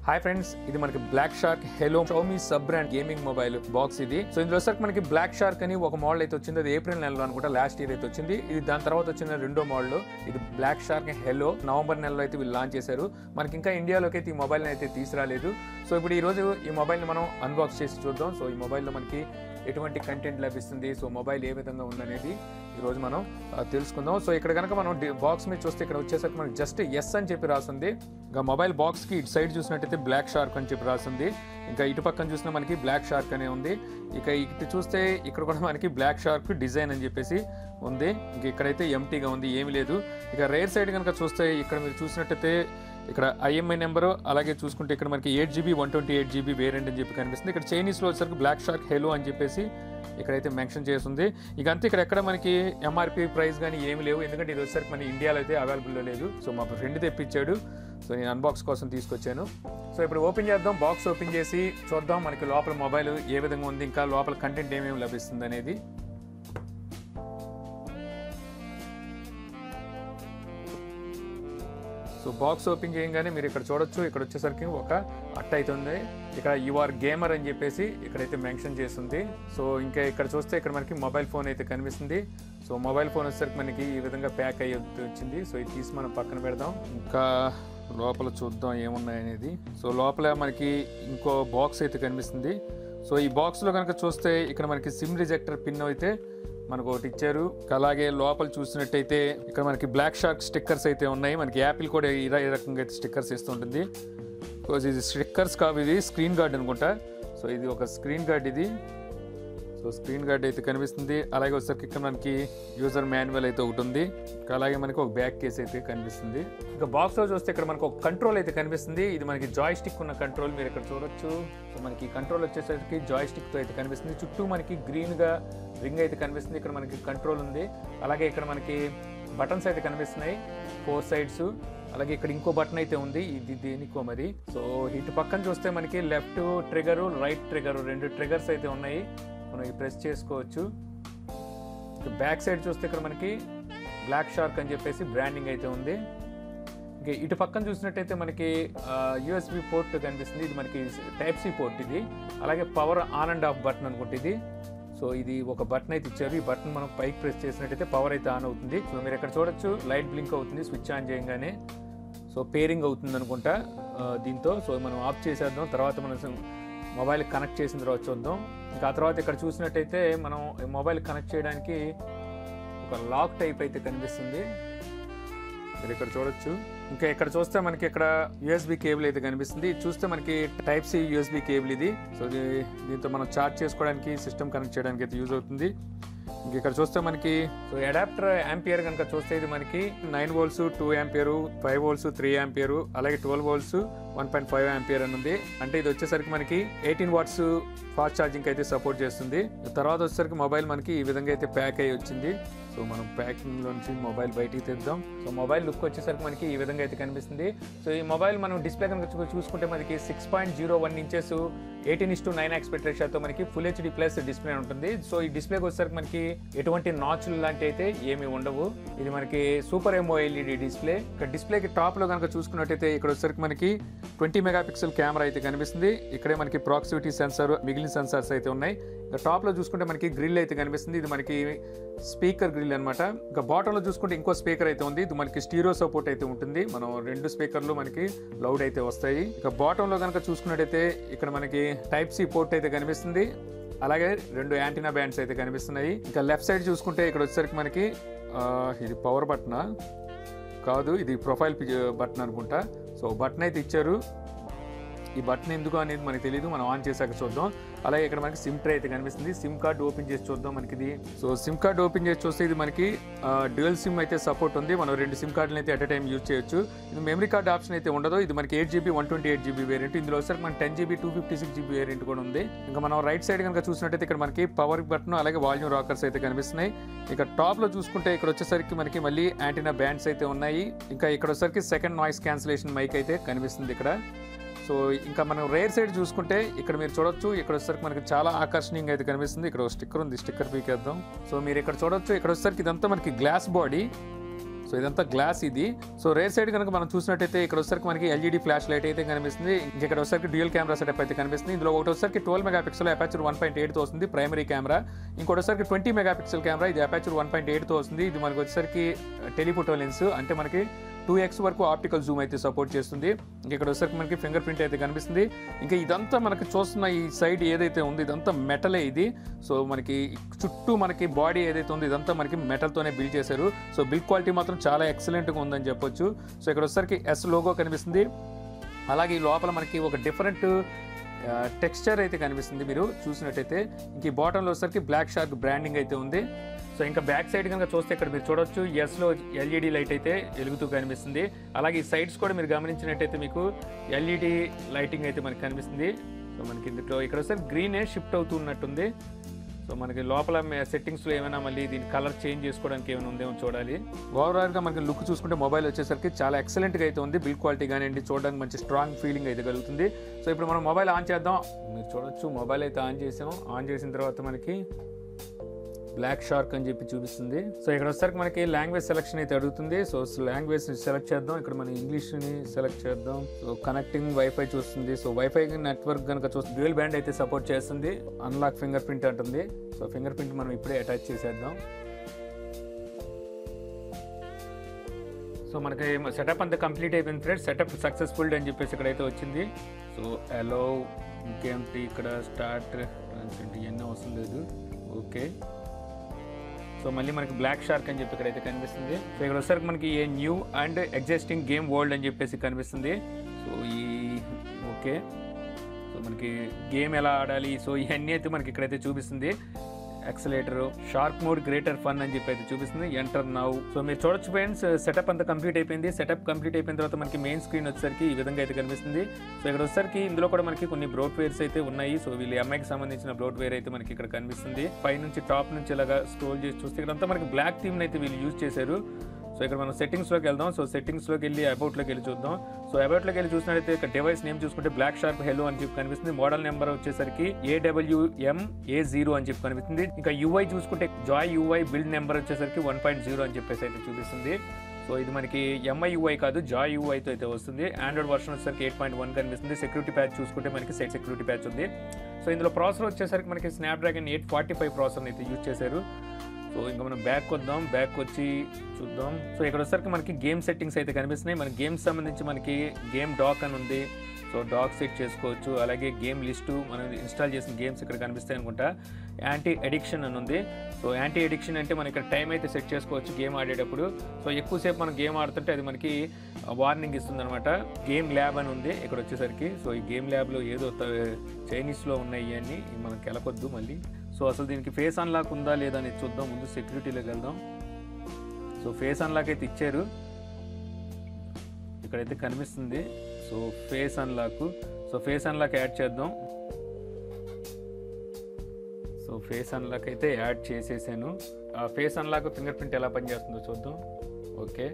hi friends ఇది మనకి Black Shark hello Xiaomi sub brand gaming mobile box ఇది so ఇందులో వచ్చరికి మనకి బ్లాక్ షార్క్ అని ఒక మోడల్ అయితే వచ్చింది అది ఏప్రిల్ నెలలో అనుకుంటా లాస్ట్ ఇయర్ అయితే వచ్చింది ఇది దాని తర్వాత వచ్చిన రెండో మోడల్ ఇది బ్లాక్ షార్క్ హెలో నవంబర్ నెలలో అయితే వీళ్ళు లాంచ్ చేశారు మనకి ఇంకా ఇండియాలోకి అయితే ఈ మొబైల్ని అయితే తీసుకురాలేదు సో ఇప్పుడు ఈ రోజు ఈ మొబైల్ని మనం అన్బాక్స్ చేసి చూద్దాం సో ఈ మొబైల్లో మనకి ఎటువంటి కంటెంట్ లభిస్తుంది సో మొబైల్ ఏ విధంగా ఉందనేది ఈరోజు మనం ఆ, తెలుసుకుందాం సో ఇక్కడ కనుక మనం బాక్స్ మీద చూస్తే ఇక్కడ వచ్చేసరికి మనకి జస్ట్ ఎస్ అని చెప్పి రాస్తుంది ఇంకా మొబైల్ బాక్స్కి ఇటు సైడ్ చూసినట్టయితే బ్లాక్ షార్క్ అని చెప్పి రాస్తుంది ఇంకా ఇటు పక్కన చూసినా మనకి బ్లాక్ షార్క్ అనే ఉంది ఇక ఇటు చూస్తే ఇక్కడ కూడా మనకి బ్లాక్ షార్క్ డిజైన్ అని చెప్పేసి ఉంది ఇంక ఇక్కడైతే ఎంటీగా ఉంది ఏమీ లేదు ఇక రేర్ సైడ్ కనుక చూస్తే ఇక్కడ మీరు చూసినట్టయితే ఇక్కడ ఐఎంఐ నెంబర్ అలాగే చూసుకుంటే ఇక్కడ మనకి eight GB one twenty eight GB variant అని చెప్పి కనిపిస్తుంది ఇక్కడ చైనీస్లో వచ్చేసరికి బ్లాక్ షార్క్ హెలో అని చెప్పేసి ఇక్కడైతే మెన్షన్ చేస్తుంది ఇక అంతే ఇక్కడ ఎక్కడ మనకి ఎంఆర్పి ప్రైస్ కానీ ఏమి లేవు ఎందుకంటే ఇది వచ్చేసరికి మన ఇండియాలో అయితే అవైలబుల్లో లేదు సో మా ఫ్రెండ్ తెప్పించాడు సో నేను అన్బాక్స్ కోసం తీసుకొచ్చాను సో ఇప్పుడు ఓపెన్ చేద్దాం బాక్స్ ఓపెన్ చేసి చూద్దాం మనకి లోపల మొబైల్ ఏ విధంగా ఉంది ఇంకా లోపల కంటెంట్ ఏమేమి లభిస్తుంది అనేది సో బాక్స్ ఓపెన్ చేయగానే మీరు ఇక్కడ చూడొచ్చు ఇక్కడ వచ్చేసరికి ఒక అట్ట అవుతుంది ఇక్కడ యువర్ గేమర్ అని చెప్పేసి ఇక్కడైతే మెన్షన్ చేస్తుంది సో ఇంకా ఇక్కడ చూస్తే ఇక్కడ మనకి మొబైల్ ఫోన్ అయితే కనిపిస్తుంది సో మొబైల్ ఫోన్ వచ్చేసరికి మనకి ఈ విధంగా ప్యాక్ అయ్యి వచ్చింది సో ఇది తీసి మనం పక్కన పెడదాం ఇంకా లోపల చూద్దాం ఏమున్నాయి అనేది సో లోపల మనకి ఇంకో బాక్స్ అయితే కనిపిస్తుంది సో ఈ బాక్స్లో కనుక చూస్తే ఇక్కడ మనకి సిమ్ రిజెక్టర్ పిన్ అయితే మనకు ఒకటి ఇచ్చారు అలాగే లోపల చూసినట్టయితే ఇక్కడ మనకి బ్లాక్ షార్క్ స్టిక్కర్స్ అయితే ఉన్నాయి మనకి యాపిల్ కూడా ఈ ర- ఈ రకంగా అయితే స్టిక్కర్స్ ఇస్తుంటుంది బికాజ్ ఇది స్టిక్కర్స్ కావు ఇది స్క్రీన్ గార్డ్ అనుకుంటా సో ఇది ఒక స్క్రీన్ గార్డ్ ఇది సో స్క్రీన్ గార్డ్ అయితే కనిపిస్తుంది అలాగే వచ్చేసరికి ఇక్కడ మనకి యూజర్ మాన్యువల్ అయితే ఒకటి ఉంది ఇంకా అలాగే మనకి ఒక బ్యాక్ కేస్ అయితే కనిపిస్తుంది ఇంకా బాక్స్ లో చూస్తే ఇక్కడ మనకు ఒక కంట్రోల్ అయితే కనిపిస్తుంది ఇది మనకి జాయ్ స్టిక్ ఉన్న కంట్రోల్ మీరు ఇక్కడ చూడొచ్చు సో మనకి కంట్రోల్ వచ్చేసరికి జాయ్ స్టిక్ తో అయితే కనిపిస్తుంది చుట్టూ మనకి గ్రీన్ గా రింగ్ అయితే కనిపిస్తుంది ఇక్కడ మనకి కంట్రోల్ ఉంది అలాగే ఇక్కడ మనకి బటన్స్ అయితే కనిపిస్తున్నాయి ఫోర్ సైడ్స్ అలాగే ఇక్కడ ఇంకో బటన్ అయితే ఉంది ఇది దేనికో మరి సో ఇటు పక్కన చూస్తే మనకి లెఫ్ట్ ట్రిగర్ రైట్ ట్రిగర్ రెండు ట్రిగర్స్ అయితే ఉన్నాయి మనం ప్రెస్ చేసుకోవచ్చు బ్యాక్ సైడ్ చూస్తే ఇక్కడ మనకి బ్లాక్ షార్క్ అని చెప్పేసి బ్రాండింగ్ అయితే ఉంది ఇంకా ఇటు పక్కన చూసినట్టయితే మనకి యూఎస్బి పోర్ట్ కనిపిస్తుంది ఇది మనకి టైప్ సి పోర్ట్ ఇది అలాగే power on and off button అనుకుంటే ఇది సో ఇది ఒక బటన్ అయితే ఇచ్చారు ఈ బటన్ మనం పైకి ప్రెస్ చేసినట్టయితే పవర్ అయితే ఆన్ అవుతుంది సో మీరు ఇక్కడ చూడొచ్చు లైట్ బ్లింక్ అవుతుంది స్విచ్ ఆన్ చేయగానే సో పేరింగ్ అవుతుంది అనుకుంటా ఆ, దీంతో సో మనం ఆఫ్ చేసేద్దాం తర్వాత మనం మొబైల్ కనెక్ట్ చేసిన తర్వాత చూద్దాం ఇంకా ఆ తర్వాత ఇక్కడ చూసినట్టయితే మనం ఈ మొబైల్ కనెక్ట్ చేయడానికి ఒక లాక్ టైప్ అయితే కనిపిస్తుంది మీరు ఇక్కడ చూడొచ్చు ఇంకా ఇక్కడ చూస్తే మనకి ఇక్కడ యూఎస్బి కేబుల్ అయితే కనిపిస్తుంది ఇది చూస్తే మనకి టైప్ సి యూఎస్బి కేబుల్ ఇది సో ఇది దీంతో మనం చార్జ్ చేసుకోవడానికి సిస్టమ్ కనెక్ట్ చేయడానికి అయితే యూజ్ అవుతుంది ఇంక ఇక్కడ చూస్తే మనకి సో అడాప్టర్ యాంపియర్ కనుక చూస్తే ఇది మనకి nine volts two ampere five volts three ampere అలాగే twelve volts one point five ampere అని ఉంది అంటే ఇది వచ్చేసరికి మనకి ఎయిటీన్ వాట్స్ ఫాస్ట్ ఛార్జింగ్ అయితే సపోర్ట్ చేస్తుంది తర్వాత వచ్చేసరికి మొబైల్ మనకి ఈ విధంగా అయితే ప్యాక్ అయ్యి వచ్చింది సో మనం ప్యాకింగ్ లోంచి మొబైల్ బయటికి తెద్దాం సో మొబైల్ లుక్ వచ్చేసరికి మనకి ఈ విధంగా అయితే కనిపిస్తుంది సో ఈ మొబైల్ మనం డిస్ప్లే కనుక చూ- చూసుకుంటే మనకి six point zero one inches eighteen is to nine aspect రేషియోతో మనకి ఫుల్ హెచ్డి ప్లస్ డిస్ప్లే ఉంటుంది సో ఈ డిస్ప్లేకి వచ్చేసరికి మనకి ఎటువంటి నాచులు లాంటి అయితే ఏమీ ఉండవు ఇది మనకి సూపర్ ఎమో ఎల్ఈడి డిస్ప్లే ఇక్కడ డిస్ప్లేకి టాప్ లో కనుక చూసుకున్నట్టయితే ఇక్కడ వచ్చేసరికి మనకి ట్వంటీ మెగా పిక్సెల్ కెమెరా అయితే కనిపిస్తుంది ఇక్కడే మనకి ప్రాక్సిమిటీ సెన్సార్ మిగిలిన సెన్సార్స్ అయితే ఉన్నాయి ఇంకా టాప్ లో చూసుకుంటే మనకి గ్రిల్ అయితే కనిపిస్తుంది ఇది మనకి స్పీకర్ గ్రిల్ అనమాట ఇంకా బాటమ్ లో చూసుకుంటే ఇంకో స్పీకర్ అయితే ఉంది ఇది మనకి స్టీరియో సపోర్ట్ అయితే ఉంటుంది మనం రెండు స్పీకర్లు మనకి లౌడ్ అయితే వస్తాయి ఇక బాటమ్ లో కనుక చూసుకున్నట్టయితే ఇక్కడ మనకి టైప్ సి పోర్ట్ అయితే కనిపిస్తుంది అలాగే రెండు యాంటీనా బ్యాండ్స్ అయితే కనిపిస్తున్నాయి ఇంకా లెఫ్ట్ సైడ్ చూసుకుంటే ఇక్కడ వచ్చేసరికి మనకి ఆ, ఇది పవర్ బటన్ కాదు ఇది ప్రొఫైల్ బటన్ అనుకుంటా సో బటన్ అయితే ఇచ్చారు ఈ బటన్ ఎందుకు అనేది మనకి తెలియదు మనం ఆన్ చేశాక చూద్దాం అలాగే ఇక్కడ మనకి సిమ్ ట్రే అయితే కనిపిస్తుంది సిమ్ కార్డ్ ఓపెన్ చేసి చూద్దాం మనకి ఇది సో సిమ్ కార్డ్ ఓపెన్ చేసి చూస్తే ఇది మనకి డ్యూయల్ సిమ్ అయితే సపోర్ట్ ఉంది మనం రెండు సిమ్ కార్డులు అయితే అట్ టైం యూజ్ చేయొచ్చు ఇది మెమరీ కార్డ్ ఆప్షన్ అయితే ఉండదు ఇది మనకి eight GB one twenty eight GB variant ఇందులో వచ్చరికి మనకి ten GB two fifty six GB variant కూడా ఉంది ఇంకా మనం రైట్ సైడ్ కనుక చూసినట్టయితే ఇక్కడ మనకి పవర్ బటన్ అలాగే వాల్యూమ్ రాకర్స్ అయితే కనిపిస్తున్నాయి ఇక టాప్ లో చూసుకుంటే ఇక్కడ వచ్చేసరికి మనకి మళ్ళీ యాంటీనా బ్యాండ్స్ అయితే ఉన్నాయి ఇంకా ఇక్కడ వచ్చేసరికి సెకండ్ నాయిస్ క్యాన్సిలేషన్ మైక్ అయితే కనిపిస్తుంది ఇక్కడ సో ఇంకా మనం రేర్ సైడ్ చూసుకుంటే ఇక్కడ మీరు చూడొచ్చు ఇక్కడ వచ్చేసరికి మనకి చాలా ఆకర్షణీయంగా అయితే కనిపిస్తుంది ఇక్కడ ఒక స్టిక్కర్ ఉంది స్టిక్కర్ పీకేద్దాం సో మీరు ఇక్కడ చూడొచ్చు ఇక్కడ వచ్చేసరికి ఇదంతా మనకి గ్లాస్ బాడీ సో ఇదంతా గ్లాస్ ఇది సో రేర్ సైడ్ కనుక మనం చూసినట్టయితే ఇక్కడ వచ్చేసరికి మనకి ఎల్ఈడి ఫ్లాష్ లైట్ అయితే కనిపిస్తుంది ఇంక ఇక్కడ వచ్చేసరికి డ్యూయల్ కెమెరా సెటప్ అయితే కనిపిస్తుంది ఇందులో ఒకటి వచ్చేసరికి twelve mega pixel aperture one point ఎయిట్తో వస్తుంది ప్రైమరీ కెమెరా ఇంకోటి వచ్చేసరికి ట్వంటీ మెగా పిక్సెల్ కెమెరా ఇది అపాచర్ వన్ పాయింట్ ఎయిట్తో వస్తుంది ఇది మనకి వచ్చేసరికి టెలిఫోటో లెన్స్ అంటే మనకి టూ ఎక్స్ వరకు ఆప్టికల్ జూమ్ అయితే సపోర్ట్ చేస్తుంది ఇంకా ఇక్కడ వచ్చేసరికి మనకి ఫింగర్ ప్రింట్ అయితే కనిపిస్తుంది ఇంకా ఇదంతా మనకి చూస్తున్న ఈ సైడ్ ఏదైతే ఉంది ఇదంతా మెటలే ఇది సో మనకి చుట్టూ మనకి బాడీ ఏదైతే ఉందో ఇదంతా మనకి మెటల్తోనే బిల్డ్ చేశారు సో బిల్డ్ క్వాలిటీ మాత్రం చాలా ఎక్సలెంట్గా ఉందని చెప్పొచ్చు సో ఇక్కడ వచ్చేసరికి ఎస్ లోగో కనిపిస్తుంది అలాగే ఈ లోపల మనకి ఒక డిఫరెంట్ టెక్స్చర్ అయితే కనిపిస్తుంది మీరు చూసినట్టయితే ఇంక ఈ బాటంలో వచ్చేసరికి బ్లాక్ షార్క్ బ్రాండింగ్ అయితే ఉంది సో ఇంకా బ్యాక్ సైడ్ కనుక చూస్తే ఇక్కడ మీరు చూడొచ్చు ఎస్లో ఎల్ఈడి లైట్ అయితే వెలుగుతూ కనిపిస్తుంది అలాగే ఈ సైడ్స్ కూడా మీరు గమనించినట్టయితే మీకు ఎల్ఈడి లైటింగ్ అయితే మనకి కనిపిస్తుంది సో మనకి ఇందులో ఇక్కడ వస్తే గ్రీనే షిఫ్ట్ అవుతున్నట్టుంది సో మనకి లోపల సెట్టింగ్స్లో ఏమైనా మళ్ళీ దీని కలర్ చేంజ్ చేసుకోవడానికి ఏమైనా ఉందేమో చూడాలి ఓవరాల్గా మనకి లుక్ చూసుకుంటే మొబైల్ వచ్చేసరికి చాలా ఎక్సలెంట్గా అయితే ఉంది బిల్డ్ క్వాలిటీ కానివ్వండి చూడడానికి మంచి స్ట్రాంగ్ ఫీలింగ్ అయితే కలుగుతుంది సో ఇప్పుడు మనం మొబైల్ ఆన్ చేద్దాం మీరు చూడొచ్చు మొబైల్ అయితే ఆన్ చేసాం ఆన్ చేసిన తర్వాత మనకి బ్లాక్ షార్క్ అని చెప్పి చూపిస్తుంది సో ఇక్కడ వచ్చేసరికి మనకి లాంగ్వేజ్ సెలెక్షన్ అయితే అడుగుతుంది సో లాంగ్వేజ్ సెలెక్ట్ చేద్దాం ఇక్కడ మనం ఇంగ్లీష్ని సెలెక్ట్ చేద్దాం సో కనెక్టింగ్ వైఫై చూస్తుంది సో వైఫై నెట్వర్క్ కనుక చూస్తే డ్యూయల్ బ్యాండ్ అయితే సపోర్ట్ చేస్తుంది అన్లాక్ ఫింగర్ ప్రింట్ అంటుంది సో ఫింగర్ ప్రింట్ మనం ఇప్పుడే అటాచ్ చేసేద్దాం సో మనకి సెటప్ అంతా కంప్లీట్ అయిపోయింది ఫ్రెండ్స్ సెటప్ సక్సెస్ఫుల్ అని చెప్పేసి ఇక్కడైతే వచ్చింది సో అలో ఇంకేంటి ఇక్కడ స్టార్ట్ ఇవన్నీ అవసరం లేదు ఓకే సో మళ్ళీ మనకి బ్లాక్ షార్క్ అని చెప్పి ఇక్కడైతే కనిపిస్తుంది సో ఇక్కడ వచ్చేసరికి మనకి a new and existing game world అని చెప్పేసి కనిపిస్తుంది సో ఈ ఓకే సో మనకి గేమ్ ఎలా ఆడాలి సో ఇవన్నీ అయితే మనకి ఇక్కడైతే చూపిస్తుంది accelerator shark mode greater fun అని చెప్పి అయితే చూపిస్తుంది ఎంటర్ నౌ సో మీరు చూడొచ్చు ఫ్రెండ్స్ సెటప్ అంతా కంప్లీట్ అయిపోయింది సెటప్ కంప్లీట్ అయిపోయిన తర్వాత మనకి మెయిన్ స్క్రీన్ వచ్చేసరికి ఈ విధంగా అయితే కనిపిస్తుంది సో ఇక్కడ వచ్చేసరికి ఇందులో కూడా మనకి కొన్ని బ్రోడ్వేర్స్ అయితే ఉన్నాయి సో వీళ్ళు ఎంఐకి సంబంధించిన బ్రోడ్వేర్ అయితే మనకి ఇక్కడ కనిపిస్తుంది పై నుంచి టాప్ నుంచి ఇలాగా స్క్రోల్ చేసి చూస్తే ఇక్కడంతా మనకి బ్లాక్ థీమ్ అయితే వీళ్ళు యూజ్ చేశారు సో ఇక్కడ మనం సెట్టింగ్స్లోకి వెళ్దాం సో సెట్టింగ్స్లోకి వెళ్ళి అబౌట్లోకి వెళ్ళి చూద్దాం సో అబౌట్లోకి వెళ్ళి చూసినట్లయితే ఇక్కడ డివైస్ నేమ్ చూసుకుంటే బ్లాక్ షార్ప్ హెలో అని చెప్పి కనిపిస్తుంది మోడల్ నెంబర్ వచ్చేసరికి ఏడబ్ల్యూఎం ఏ జీరో అని చెప్పి కనిపిస్తుంది ఇంకా యూఐ చూసుకుంటే జాయ్ యూఐ బిల్డ్ నెంబర్ వచ్చేసరికి వన్ పాయింట్ జీరో అని చెప్పేసి అయితే చూపిస్తుంది సో ఇది మనకి ఎంఐ యూఐ కాదు జాయ్ యూఐతో అయితే వస్తుంది ఆండ్రాయిడ్ వర్షన్ వచ్చేసరికి ఎయిట్ పాయింట్ వన్ కనిపిస్తుంది సెక్యూరిటీ ప్యాచ్ చూసుకుంటే మనకి సెట్ సెక్యూరిటీ ప్యాచ్ ఉంది సో ఇందులో ప్రాసెసర్ వచ్చేసరికి మనకి Snapdragon eight forty five processor అయితే యూజ్ చేశారు సో ఇంకా మనం బ్యాక్ వద్దాం బ్యాక్ వచ్చి చూద్దాం సో ఇక్కడ వచ్చేసరికి మనకి గేమ్ సెట్టింగ్స్ అయితే కనిపిస్తున్నాయి మన గేమ్స్ సంబంధించి మనకి గేమ్ డాక్ అని ఉంది సో డాక్ సెట్ చేసుకోవచ్చు అలాగే గేమ్ లిస్టు మనం ఇన్స్టాల్ చేసిన గేమ్స్ ఇక్కడ కనిపిస్తాయి అనుకుంటా యాంటీ ఎడిక్షన్ అని ఉంది సో యాంటీ ఎడిక్షన్ అంటే మనం ఇక్కడ టైం అయితే సెట్ చేసుకోవచ్చు గేమ్ ఆడేటప్పుడు సో ఎక్కువసేపు మనం గేమ్ ఆడుతుంటే అది మనకి వార్నింగ్ ఇస్తుంది అనమాట గేమ్ ల్యాబ్ అని ఉంది ఇక్కడ వచ్చేసరికి సో ఈ గేమ్ ల్యాబ్లో ఏదో త- చైనీస్లో ఉన్నాయి ఇవన్నీ ఇవి మనం కెలకొద్దు మళ్ళీ సో అసలు దీనికి ఫేస్ అన్లాక్ ఉందా లేదా అనేది చూద్దాం ముందు సెక్యూరిటీలోకి వెళ్దాం సో ఫేస్ అన్లాక్ అయితే ఇచ్చారు ఇక్కడైతే కనిపిస్తుంది so face unlock so face unlock add చేద్దాం సో ఫేస్ అన్లాక్ అయితే యాడ్ చేసేసాను ఆ ఫేస్ అన్లాక్ ఫింగర్ ప్రింట్ ఎలా పనిచేస్తుందో చూద్దాం ఓకే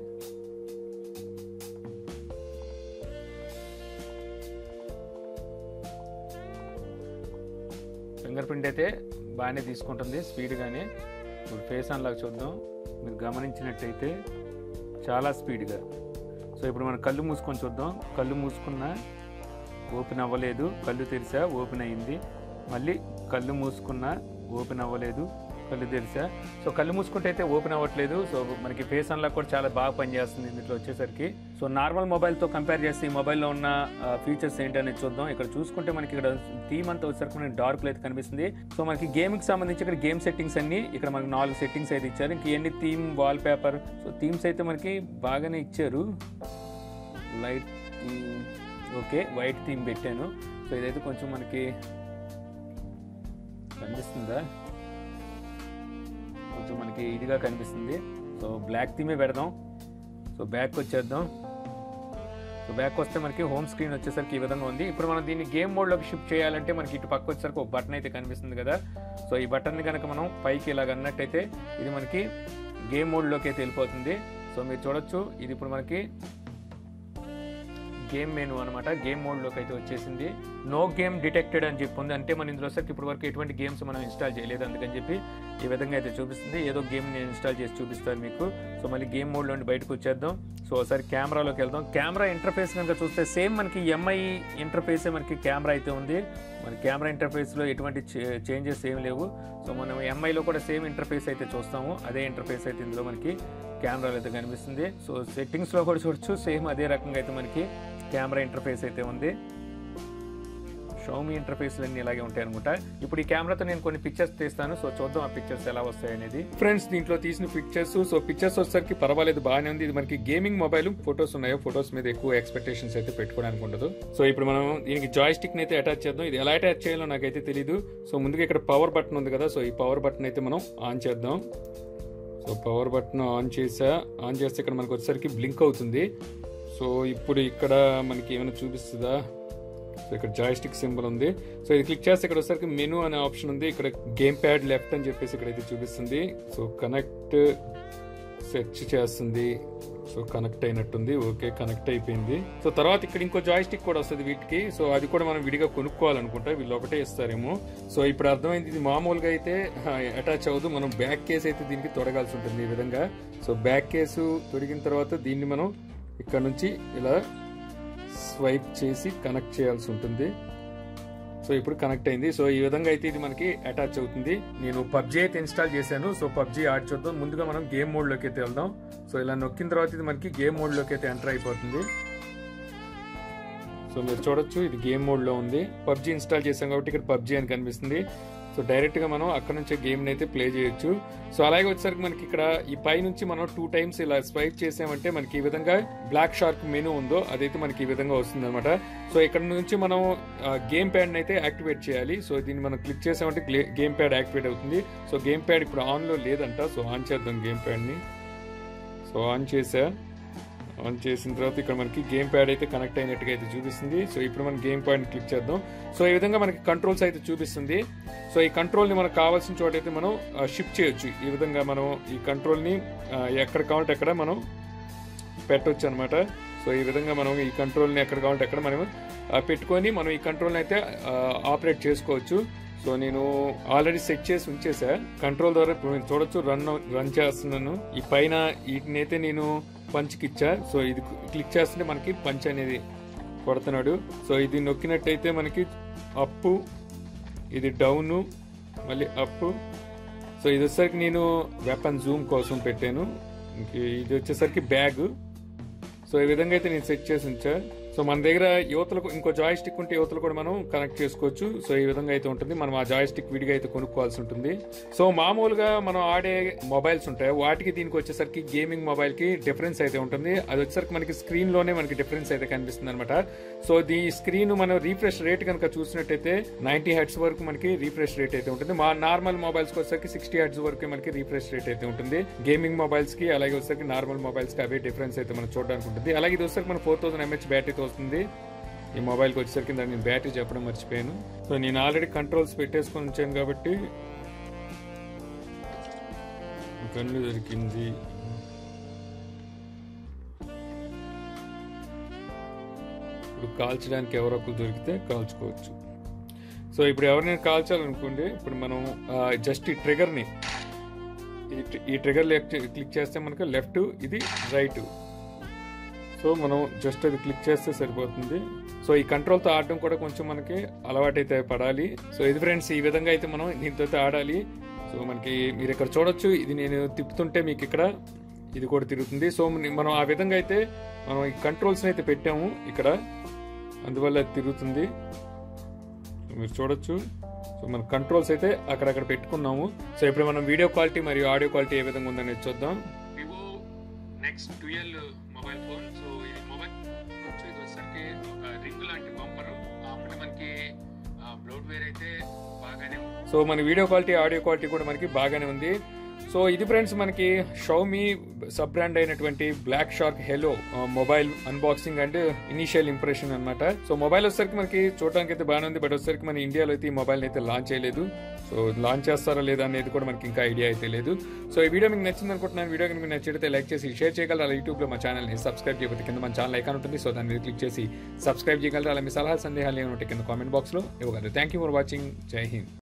ఫింగర్ ప్రింట్ అయితే బాగానే తీసుకుంటుంది స్పీడ్గానే ఇప్పుడు ఫేస్ అన్లాక్ చూద్దాం మీరు గమనించినట్టయితే చాలా స్పీడ్గా సో ఇప్పుడు మనం కళ్ళు మూసుకొని చూద్దాం కళ్ళు మూసుకున్నా ఓపెన్ అవ్వలేదు కళ్ళు తెరిసా ఓపెన్ అయ్యింది మళ్ళీ కళ్ళు మూసుకున్నా ఓపెన్ అవ్వలేదు కళ్ళు తెరిసా సో కళ్ళు మూసుకుంటే అయితే ఓపెన్ అవ్వట్లేదు సో మనకి ఫేస్ అన్లాక్ కూడా చాలా బాగా పనిచేస్తుంది ఇందులో వచ్చేసరికి సో నార్మల్ మొబైల్తో కంపేర్ చేస్తే ఈ మొబైల్లో ఉన్న ఫీచర్స్ ఏంటి అనేది చూద్దాం ఇక్కడ చూసుకుంటే మనకి ఇక్కడ థీమ్ అంతా వచ్చేసరికి మనకి డార్క్ అయితే కనిపిస్తుంది సో మనకి గేమ్కి సంబంధించి ఇక్కడ గేమ్ సెట్టింగ్స్ అన్ని ఇక్కడ మనకి నాలుగు సెట్టింగ్స్ అయితే ఇచ్చారు ఇంక ఇవన్నీ theme wall paper so themes అయితే మనకి బాగానే ఇచ్చారు light theme okay white theme పెట్టాను సో ఇదైతే కొంచెం మనకి కనిపిస్తుందా కొంచెం మనకి ఇదిగా కనిపిస్తుంది సో బ్లాక్ థీమే పెడదాం సో బ్యాక్ వచ్చేద్దాం సో బ్యాక్ వస్తే మనకి హోమ్ స్క్రీన్ వచ్చేసరికి ఈ విధంగా ఉంది ఇప్పుడు మనం దీన్ని గేమ్ మోడ్లోకి షిఫ్ట్ చేయాలంటే మనకి ఇటు పక్క వచ్చేసరికి ఒక బటన్ అయితే కనిపిస్తుంది కదా సో ఈ బటన్ని కనుక మనం పైకి ఇలాగ అన్నట్టయితే ఇది మనకి గేమ్ మోడ్లోకి అయితే వెళ్ళిపోతుంది సో మీరు చూడొచ్చు ఇది ఇప్పుడు మనకి గేమ్ మెనూ అనమాట గేమ్ మోడ్లోకి అయితే వచ్చేసింది నో గేమ్ డిటెక్టెడ్ అని చెప్పి ఉంది అంటే మన ఇందులో సరికి ఇప్పటి వరకు ఎటువంటి గేమ్స్ మనం ఇన్స్టాల్ చేయలేదు అందుకని చెప్పి ఈ విధంగా అయితే చూపిస్తుంది ఏదో గేమ్ నేను ఇన్స్టాల్ చేసి చూపిస్తాను మీకు సో మళ్ళీ గేమ్ మోడ్లో నుండి బయటకు వచ్చేద్దాం సో ఒకసారి కెమెరాలోకి వెళ్దాం కెమెరా ఇంటర్ఫేస్ కనుక చూస్తే సేమ్ మనకి ఎంఐ ఇంటర్ఫేసే మనకి కెమెరా అయితే ఉంది మన కెమెరా ఇంటర్ఫేస్లో ఎటువంటి చేంజెస్ ఏం లేవు సో మనం ఎంఐలో కూడా సేమ్ ఇంటర్ఫేస్ అయితే చూస్తాము అదే ఇంటర్ఫేస్ అయితే ఇందులో మనకి కెమెరాలో అయితే కనిపిస్తుంది సో సెట్టింగ్స్లో కూడా చూడొచ్చు సేమ్ అదే రకంగా అయితే మనకి కెమెరా ఇంటర్ఫేస్ అయితే ఉంది షౌమి ఇంటర్ఫేస్ అన్ని ఇలాగే ఉంటాయి అనుకుంటా ఇప్పుడు ఈ కెమెరాతో నేను కొన్ని పిక్చర్స్ తీస్తాను సో చూద్దాం ఆ పిక్చర్స్ ఎలా వస్తాయి అనేది ఫ్రెండ్స్ దీంట్లో తీసిన పిక్చర్స్ సో పిక్చర్స్ వచ్చేసరికి పర్వాలేదు బాగానే ఉంది ఇది మనకి గేమింగ్ మొబైల్ ఫొటోస్ ఉన్నాయో ఫొటోస్ మీద ఎక్కువ ఎక్స్పెక్టేషన్స్ అయితే పెట్టుకోవడానికి ఉండదు సో ఇప్పుడు మనం దీనికి జాయ్ స్టిక్ అయితే అటాచ్ చేద్దాం ఇది ఎలా అటాచ్ చేయాలో నాకైతే తెలియదు సో ముందుగా ఇక్కడ పవర్ బటన్ ఉంది కదా సో ఈ పవర్ బటన్ అయితే మనం ఆన్ చేద్దాం సో పవర్ బటన్ ఆన్ చేసా ఆన్ చేస్తే ఇక్కడ మనకు వచ్చేసరికి బ్లింక్ అవుతుంది సో ఇప్పుడు ఇక్కడ మనకి ఏమైనా చూపిస్తుందా సో ఇక్కడ జాయిస్టిక్ సింబల్ ఉంది సో ఇది క్లిక్ చేస్తే ఇక్కడ వచ్చేసరికి మెనూ అనే ఆప్షన్ ఉంది ఇక్కడ గేమ్ ప్యాడ్ లెఫ్ట్ అని చెప్పేసి ఇక్కడ అయితే చూపిస్తుంది సో కనెక్ట్ సెర్చ్ చేస్తుంది సో కనెక్ట్ అయినట్టుంది ఓకే కనెక్ట్ అయిపోయింది సో తర్వాత ఇక్కడ ఇంకో జాయిస్టిక్ కూడా వస్తుంది వీటికి సో అది కూడా మనం విడిగా కొనుక్కోవాలనుకుంటా వీళ్ళు ఒకటే ఇస్తారేమో సో ఇప్పుడు అర్థమైంది ఇది మామూలుగా అయితే అటాచ్ అవ్వదు మనం బ్యాక్ కేస్ అయితే దీనికి తొడగాల్సి ఉంటుంది ఈ విధంగా సో బ్యాక్ కేసు తొడిగిన తర్వాత దీన్ని మనం ఇక్కడ నుంచి ఇలా స్వైప్ చేసి కనెక్ట్ చేయాల్సి ఉంటుంది సో ఇప్పుడు కనెక్ట్ అయింది సో ఈ విధంగా అయితే ఇది మనకి అటాచ్ అవుతుంది నేను పబ్జీ అయితే ఇన్స్టాల్ చేశాను సో పబ్జీ ఆడ్ చూద్దాం ముందుగా మనం గేమ్ మోడ్ లోకి అయితే వెళ్దాం సో ఇలా నొక్కిన తర్వాత ఇది మనకి గేమ్ మోడ్ లోకి అయితే ఎంటర్ అయిపోతుంది సో మీరు చూడొచ్చు ఇది గేమ్ మోడ్ లో ఉంది పబ్జీ ఇన్స్టాల్ చేసాం కాబట్టి ఇక్కడ పబ్జీ అని కనిపిస్తుంది సో డైరెక్ట్ గా మనం అక్కడ నుంచి గేమ్ అయితే ప్లే చేయొచ్చు సో అలాగే వచ్చేసరికి మనకి ఇక్కడ ఈ పై నుంచి మనం టూ టైమ్స్ ఇలా స్వైప్ చేసామంటే మనకి ఈ విధంగా బ్లాక్ షార్క్ మెనూ ఉందో అదైతే మనకి ఈ విధంగా వస్తుంది అనమాట సో ఇక్కడ నుంచి మనం గేమ్ ప్యాడ్ అయితే యాక్టివేట్ చేయాలి సో దీన్ని మనం క్లిక్ చేసామంటే గేమ్ ప్యాడ్ యాక్టివేట్ అవుతుంది సో గేమ్ ప్యాడ్ ఇప్పుడు ఆన్ లో లేదంట సో ఆన్ చేద్దాం గేమ్ ప్యాడ్ ని సో ఆన్ చేసా ఆన్ చేసిన తర్వాత ఇక్కడ మనకి గేమ్ ప్యాడ్ అయితే కనెక్ట్ అయినట్టుగా అయితే చూపిస్తుంది సో ఇప్పుడు మనం గేమ్ ప్యాడ్ క్లిక్ చేద్దాం సో ఈ విధంగా మనకి కంట్రోల్స్ అయితే చూపిస్తుంది సో ఈ కంట్రోల్ ని మనకు కావాల్సిన చోట అయితే మనం షిఫ్ట్ చేయొచ్చు ఈ విధంగా మనం ఈ కంట్రోల్ ని ఆ, ఎక్కడ కావాలంటే అక్కడ మనం పెట్టొచ్చు అనమాట సో ఈ విధంగా మనం ఈ కంట్రోల్ ని ఎక్కడ కావాలంటే అక్కడ మనం ఆ, పెట్టుకొని మనం ఈ కంట్రోల్ అయితే ఆపరేట్ చేసుకోవచ్చు సో నేను ఆల్రెడీ సెట్ చేసి ఉంచేసా కంట్రోల్ ద్వారా ఇప్పుడు మీరు చూడొచ్చు రన్ రన్ చేస్తున్నాను ఈ పైన వీటినైతే నేను పంచ్కి ఇచ్చా సో ఇది క్లిక్ చేస్తుంటే మనకి పంచ్ అనేది కొడుతున్నాడు సో ఇది నొక్కినట్టయితే మనకి అప్పు ఇది డౌన్ మళ్ళీ అప్ సో ఇది వచ్చేసరికి నేను వెపన్ జూమ్ కోసం పెట్టాను ఇంక ఇది వచ్చేసరికి బ్యాగ్ సో ఈ విధంగా అయితే నేను సెట్ చేసి ఉంచా సో మన దగ్గర యువతలకు ఇంకో జాయ్ స్టిక్ ఉంటే యువతలు కూడా మనం కనెక్ట్ చేసుకోవచ్చు సో ఈ విధంగా అయితే ఉంటుంది మనం ఆ జాయ్ స్టిక్ విడిగా అయితే కొనుక్కోవాల్సి ఉంటుంది సో మామూలుగా మనం ఆడే మొబైల్స్ ఉంటాయి వాటికి దీనికి వచ్చేసరికి గేమింగ్ మొబైల్ కి డిఫరెన్స్ అయితే ఉంటుంది అది వచ్చేసరికి మనకి స్క్రీన్ లోనే మనకి డిఫరెన్స్ అయితే కనిపిస్తుంది అనమాట సో దీ స్క్రీన్ మనం రీఫ్రెష్ రేట్ కనుక చూసినట్టయితే నైన్టీ హెడ్స్ వరకు మనకి రీఫ్రెష్ రేట్ అయితే ఉంటుంది మా నార్మల్ మొబైల్స్ వచ్చేసరికి సిక్స్టీ హెడ్స్ వరకు మనకి రీఫ్రెష్ రేట్ అయితే ఉంటుంది గేమింగ్ మొబైల్స్ కి అలాగే వచ్చేసరికి నార్మల్ మొబైల్స్ కి అవే డిఫరెన్స్ అయితే మనం చూడడానికి ఉంటుంది అలాగే ఇది వచ్చేసరికి మన ఫోర్ థౌసండ్ ఎంహెచ్ బ్యాటరీతో వస్తుంది ఈ మొబైల్కి వచ్చేసరికి దాన్ని నేను బ్యాటరీ చెప్పడం మర్చిపోయాను సో నేను ఆల్రెడీ కంట్రోల్స్ పెట్టేసుకొని ఉంచాను కాబట్టి గన్ను దొరికింది ఇప్పుడు కాల్చడానికి ఎవరో ఒకరు దొరికితే కాల్చుకోవచ్చు సో ఇప్పుడు ఎవరినైనా కాల్చాలనుకోండి ఇప్పుడు మనం జస్ట్ ఈ ట్రిగర్ని ఈ- ఈ ట్రిగర్ లెఫ్ట్ క్లిక్ చేస్తే మనకు లెఫ్ట్ ఇది రైట్ సో మనం జస్ట్ అది క్లిక్ చేస్తే సరిపోతుంది సో ఈ కంట్రోల్తో ఆడడం కూడా కొంచెం మనకి అలవాటైతే పడాలి సో ఇది ఫ్రెండ్స్ ఈ విధంగా అయితే మనం దీంతో అయితే ఆడాలి సో మనకి మీరు ఇక్కడ చూడొచ్చు ఇది నేను తిప్పుతుంటే మీకు ఇక్కడ ఇది కూడా తిరుగుతుంది సో మనం ఆ విధంగా అయితే మనం ఈ కంట్రోల్స్ అయితే పెట్టాము ఇక్కడ అందువల్ల అది తిరుగుతుంది సో మీరు చూడొచ్చు సో మన కంట్రోల్స్ అయితే అక్కడక్కడ పెట్టుకున్నాము సో ఇప్పుడు మనం వీడియో క్వాలిటీ మరియు ఆడియో క్వాలిటీ ఏ విధంగా ఉందనేది చూద్దాం Vivo next twelve mobile phone so ఇది మొబైల్ వచ్చి ఇది వచ్చేసరికి ఒక రింగ్ లాంటి బంపర్ అప్పుడు మనకి బ్లౌడ్ వేర్ అయితే బాగానే ఉంది సో మన వీడియో క్వాలిటీ ఆడియో క్వాలిటీ కూడా మనకి బాగానే ఉంది సో ఇది ఫ్రెండ్స్ మనకి షౌమీ సబ్ బ్రాండ్ అయినటువంటి Black Shark Helo mobile unboxing and initial impression అన్నమాట సో మొబైల్ వచ్చేసరికి మనకి చూడడానికి అయితే బాగానే ఉంది బట్ వచ్చేసరికి మన ఇండియాలో అయితే ఈ మొబైల్ అయితే లాంచ్ చేయలేదు సో లాంచ్ చేస్తారా లేదా అనేది కూడా మనకి ఇంకా ఐడియా అయితే లేదు సో ఈ వీడియో మీకు నచ్చింది అనుకుంటున్నాను వీడియో కనుక మీకు నచ్చితే లైక్ చేసి షేర్ చేయగలరు అలా యూట్యూబ్లో మా ఛానల్ని సబ్స్క్రైబ్ చేయకపోతే కింద మన ఛానల్ ఐకాన్ ఉంటుంది సో దాని మీద క్లిక్ చేసి సబ్స్క్రైబ్ చేయగలరు అలా మీ సలహా సందేహాలు ఏమైనా ఉంటే కింద కామెంట్ బాక్స్లో ఇవ్వగలరు థ్యాంక్ యూ ఫర్ వాచింగ్ జై హింద్